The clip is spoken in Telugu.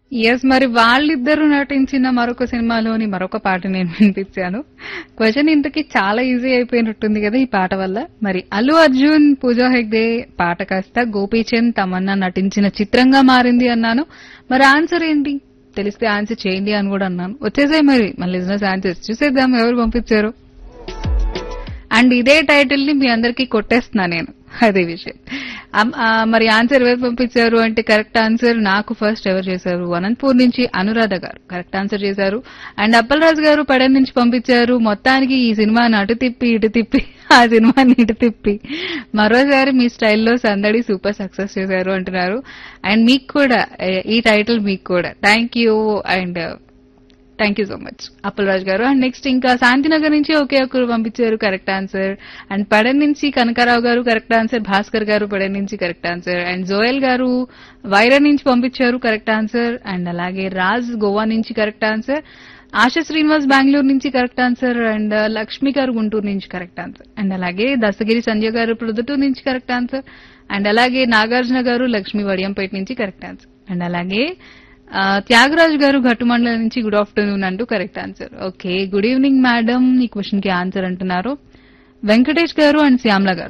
ఎస్ మరి వాళ్ళిద్దరూ నటించిన మరొక సినిమాలోని మరొక పాట నేను వినిపించాను క్వశ్చన్ ఇంతకి చాలా ఈజీ అయిపోయినట్టుంది కదా ఈ పాట వల్ల మరి అల్లు అర్జున్ పూజా హెగ్డే పాట కాస్త గోపీచంద్ తమన్నా నటించిన చిత్రంగా మారింది అన్నాను మరి ఆన్సర్ ఏంటి తెలిస్తే ఆన్సర్ చేయండి అని కూడా అన్నాను వచ్చేసాయి మరి మన లిజినెస్ ఆన్సర్స్ చూసేద్దాం ఎవరు పంపించారు అండ్ ఇదే టైటిల్ ని మీ అందరికీ కొట్టేస్తున్నా నేను అదే విషయం అమ్- ఆ, మరి ఆన్సర్ ఎవరు పంపించారు అంటే కరెక్ట్ ఆన్సర్ నాకు ఫస్ట్ ఎవరు చేశారు అనంతపూర్ నుంచి అనురాధ గారు కరెక్ట్ ఆన్సర్ చేశారు అండ్ అప్పలరాజు గారు పడన్ నుంచి పంపించారు మొత్తానికి ఈ సినిమాని అటు తిప్పి ఇటు తిప్పి ఆ సినిమాని ఇటు తిప్పి మరోసారి మీ స్టైల్లో సందడి సూపర్ సక్సెస్ చేశారు అంటున్నారు అండ్ మీకు కూడా ఏ- ఈ టైటిల్ మీకు కూడా thank you and thank you so much Appalaraju గారు అండ్ నెక్స్ట్ ఇంకా శాంతినగర్ నుంచి ఒకే ఒక్కరు పంపించారు కరెక్ట్ ఆన్సర్ అండ్ పడన్ నుంచి కనకారావు గారు కరెక్ట్ ఆన్సర్ భాస్కర్ గారు పడన్ నుంచి కరెక్ట్ ఆన్సర్ అండ్ జోయల్ గారు వైరా నుంచి పంపించారు కరెక్ట్ ఆన్సర్ అండ్ అలాగే రాజ్ గోవా నుంచి కరెక్ట్ ఆన్సర్ ఆశా శ్రీనివాస్ బెంగళూరు నుంచి కరెక్ట్ ఆన్సర్ అండ్ లక్ష్మి గారు గుంటూరు నుంచి కరెక్ట్ ఆన్సర్ అండ్ అలాగే దస్తగిరి సంజయ్ గారు ప్రొద్దుటూరు నుంచి కరెక్ట్ ఆన్సర్ అండ్ అలాగే నాగార్జున గారు లక్ష్మి వడియంపేట నుంచి కరెక్ట్ ఆన్సర్ అండ్ అలాగే ఆ, త్యాగరాజు గారు ఘట్టుమండల నుంచి గుడ్ ఆఫ్టర్నూన్ అంటూ correct answer okay good evening madam ఈ క్వశ్చన్ కి ఆన్సర్ అంటున్నారు వెంకటేష్ గారు అండ్ శ్యామ్ల గారు